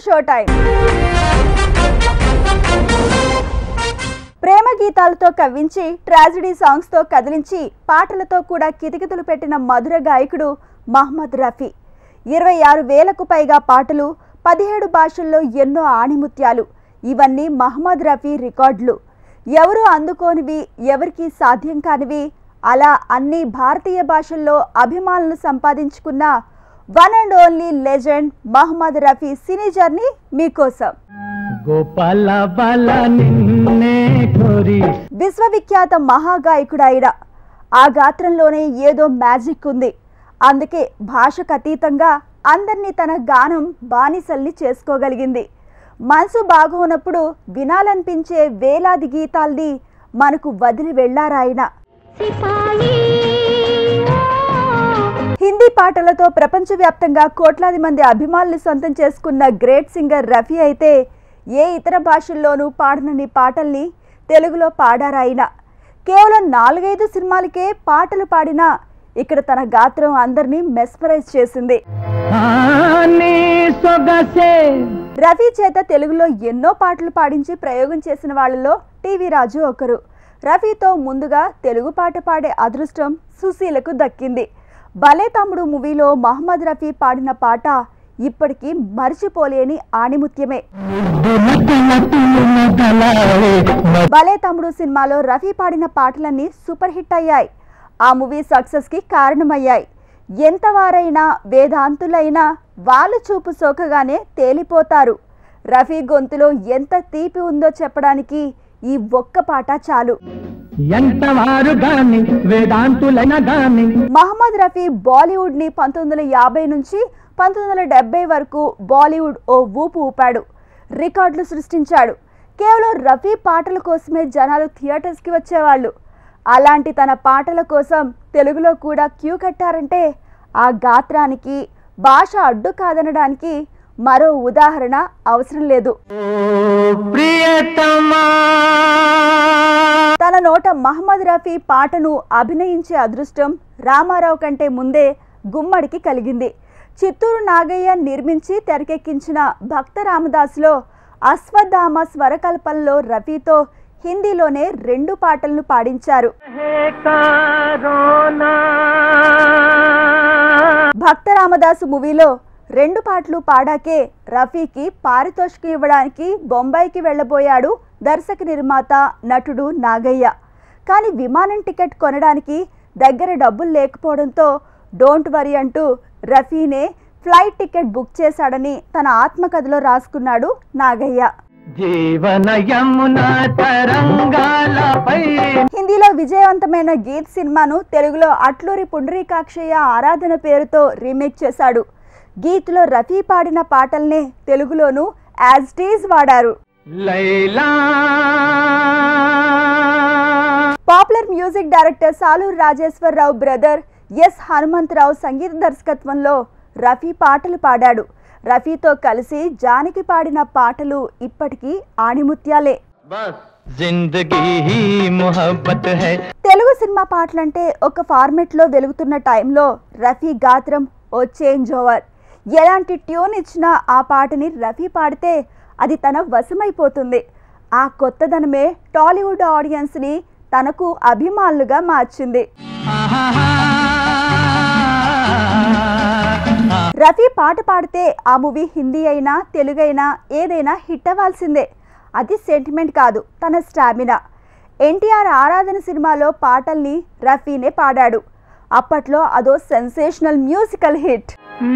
show time ప్రేమ గీతాలతో కవ్వించి ట్రాజిడీ సాంగ్స్తో కదిలించి పాటలతో కూడా కితకితలు పెట్టిన మధుర గాయకుడు మహమ్మద్ రఫీ ఇరవై ఆరు వేలకు పైగా పాటలు పదిహేడు భాషల్లో ఎన్నో ఆణిముత్యాలు ఇవన్నీ మహమ్మద్ రఫీ రికార్డులు ఎవరు అందుకోనివి ఎవరికి సాధ్యం కానివి అలా అన్ని భారతీయ భాషల్లో అభిమానులు సంపాదించుకున్న one and only legend Mohammed Rafi cine journey మీకోసం గోపాల బాల నిన్నే కోరి విశ్వవిఖ్యాత మహాగాయకుడు ఆయన ఆ గాత్రంలోనే ఏదో మ్యాజిక్ ఉంది అందుకే భాషకు అతీతంగా అందరినీ తన గానం బానిసల్ని చేసుకోగలిగింది మనసు బాగోనప్పుడు వినాలనిపించే వేలాది గీతాల్ని మనకు వదిలి వెళ్ళారాయన హిందీ పాటలతో ప్రపంచవ్యాప్తంగా కోట్లాది మంది అభిమానులు సొంతం చేసుకున్న గ్రేట్ సింగర్ రఫీ అయితే ఏ ఇతర భాషల్లోనూ పాడనని పాటల్ని తెలుగులో పాడారాయన కేవలం నాలుగైదు సినిమాలకే పాటలు పాడినా ఇక్కడ తన గాత్రం అందరినీ మెస్మరైజ్ చేసింది ఆ నీ సొగసే రఫీ చేత తెలుగులో ఎన్నో పాటలు పాడించి ప్రయోగం చేసిన వాళ్ళలో టీవీ రాజు ఒకరు రఫీతో ముందుగా తెలుగు పాట పాడే అదృష్టం సుశీలకు దక్కింది భలే తమ్ముడు మూవీలో మహమ్మద్ రఫీ పాడిన పాట ఇప్పటికీ మరిచిపోలేని ఆణిముత్యమే భలే తమ్ముడు సినిమాలో రఫీ పాడిన పాటలన్నీ సూపర్ హిట్ అయ్యాయి ఆ మూవీ సక్సెస్కి కారణమయ్యాయి ఎంతవారైనా వేదాంతులైనా వాళ్ళు చూపు సోకగానే తేలిపోతారు రఫీ గొంతులో ఎంత తీపి ఉందో చెప్పడానికి ఈ ఒక్క పాట చాలు ఎంతవారు గాని వేదాంతులైన గాని మహమ్మద్ రఫీ బాలీవుడ్ని పంతొమ్మిది వందల యాభై నుంచి పంతొమ్మిది వందల డెబ్బై వరకు బాలీవుడ్ ఓ ఊపు ఊపాడు రికార్డులు సృష్టించాడు కేవలం రఫీ పాటల కోసమే జనాలు థియేటర్స్కి వచ్చేవాళ్ళు అలాంటి తన పాటల కోసం తెలుగులో కూడా క్యూ కట్టారంటే ఆ గాత్రానికి భాష అడ్డు కాదనడానికి మరో ఉదాహరణ అవసరం లేదు ప్రియతమా తన నోట మహమ్మద్ రఫీ పాటను అభినయించే అదృష్టం రామారావు కంటే ముందే గుమ్మడికి కలిగింది చిత్తూరు నాగయ్య నిర్మించి తెరకెక్కించిన భక్త రామదాస్లో అశ్వత్థామ స్వరకల్పంలో రఫీతో హిందీలోనే రెండు పాటలను పాడించారు హే కారోనా భక్త రామదాసు మూవీలో రెండు పాటలు పాడాకే రఫీకి పారితోషికం ఇవ్వడానికి బొంబాయికి వెళ్ళబోయాడు దర్శక నిర్మాత నటుడు నాగయ్య కానీ విమానం టికెట్ కొనడానికి దగ్గర డబ్బులు లేకపోవడంతో డోంట్ వరీ అంటూ రఫీనే ఫ్లైట్ టికెట్ బుక్ చేశాడని తన ఆత్మకథలో రాసుకున్నాడు నాగయ్య జీవన యమున తరంగాలపై హిందీలో విజయవంతమైన గీత్ సినిమాను తెలుగులో అట్లూరి పుండరీకాక్షయ్య ఆరాధన పేరుతో రీమేక్ చేశాడు గీత్లో రఫీ పాడిన పాటల్నే తెలుగులోనూ యాజ్ టీజ్ వాడారు Laila popular music director Saluru Rajeswararao brother S Hanumantharao సంగీత దర్శకత్వంలో రఫీ పాటలు పాడాడు రఫీతో కలిసి జానికి పాడిన పాటలు ఇప్పటికీ ఆణిముత్యాలే బస్ జిందగీ హీ మొహబ్బత్ హై తెలుగు సినిమా పాటలంటే ఒక ఫార్మెట్లో వెలుగుతున్న టైంలో రఫీ గాత్రం ఓ చేంజ్ ఓవర్ ఎలాంటి ట్యూన్ ఇచ్చినా ఆ పాటని రఫీ పాడితే అది తన వశమైపోతుంది ఆ కొత్తదనమే టాలీవుడ్ ఆడియన్స్ని తనకు అభిమానులుగా మార్చింది రఫీ పాట పాడితే ఆ మూవీ హిందీ అయినా తెలుగు అయినా ఏదైనా హిట్ అవ్వాల్సిందే అది సెంటిమెంట్ కాదు తన స్టామినా ఎన్టీఆర్ ఆరాధన సినిమాలో పాటల్ని రఫీనే పాడాడు అప్పట్లో అదో సెన్సేషనల్ మ్యూజికల్ హిట్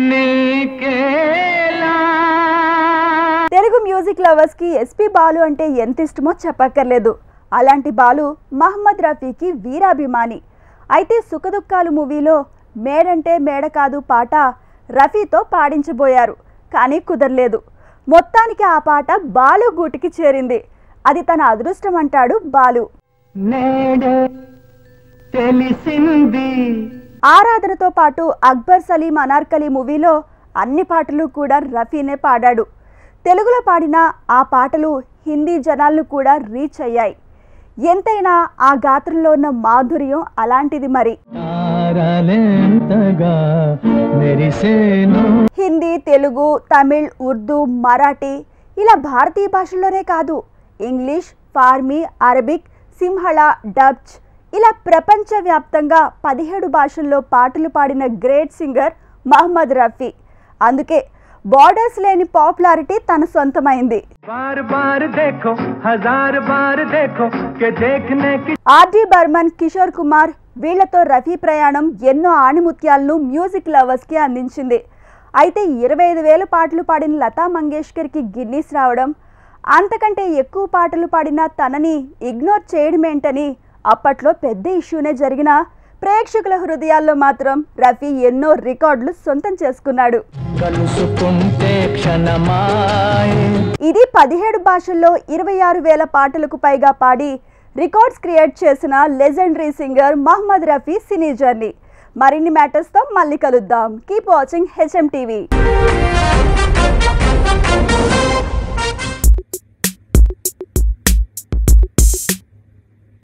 నీకేలా తెలుగు మ్యూజిక్ లవర్స్ కి ఎస్పి బాలు అంటే ఎంత ఇష్టమో చెప్పక్కర్లేదు అలాంటి బాలు మహమ్మద్ రఫీకి వీరాభిమాని అయితే సుఖదుఖాలు మూవీలో మేడంటే మేడ కాదు పాట రఫీతో పాడించబోయారు కానీ కుదరలేదు మొత్తానికి ఆ పాట బాలు గూటికి చేరింది అది తన అదృష్టం అంటాడు బాలు నేడే తెలిసింది ఆరాధనతో పాటు అక్బర్ సలీం అనార్కలి మూవీలో అన్ని పాటలు కూడా రఫీనే పాడాడు తెలుగులో పాడిన ఆ పాటలు హిందీ జనాలను కూడా రీచ్ అయ్యాయి ఎంతైనా ఆ గాత్రంలో ఉన్న మాధుర్యం అలాంటిది మరి తారలెంతగా నే तेरी से नू హిందీ తెలుగు తమిళ్ ఉర్దూ మరాఠీ ఇలా భారతీయ భాషల్లోనే కాదు ఇంగ్లీష్ ఫార్మీ అరబిక్ సింహళ డచ్ ఇలా ప్రపంచవ్యాప్తంగా పదిహేడు భాషల్లో పాటలు పాడిన గ్రేట్ సింగర్ మహమ్మద్ రఫీ అందుకే బార్డర్స్ లేని పాపులారిటీ తన సొంతమైంది बार बार देखो हजार बार देखो के देखने की ఆర్డి బర్మన్ కిషోర్ కుమార్ వీళ్లతో రఫీ ప్రయాణం ఎన్నో ఆణిముత్యాలను మ్యూజిక్ లవర్స్కి అందించింది అయితే ఇరవై ఐదు వేల పాటలు పాడిన లతా మంగేష్కర్కి గిన్నీస్ రావడం అంతకంటే ఎక్కువ పాటలు పాడిన తనని ఇగ్నోర్ చేయడమేంటని అప్పట్లో పెద్ద ఇష్యూనే జరిగిన ప్రేక్షకుల హృదయాల్లో మాత్రం రఫీ ఎన్నో రికార్డులు సొంతం చేసుకున్నాడు కలుసుకుంటే క్షణమాయే ఇది పదిహేడు భాషల్లో ఇరవై ఆరు వేల పాటలకు పైగా పాడి రికార్డ్స్ క్రియేట్ చేసిన లెజెండరీ సింగర్ మహమ్మద్ రఫీ సినీ జర్నీ మరిన్ని మ్యాటర్స్తో మళ్ళీ కలుద్దాం కీప్ వాచింగ్ హెచ్ఎం టీవీ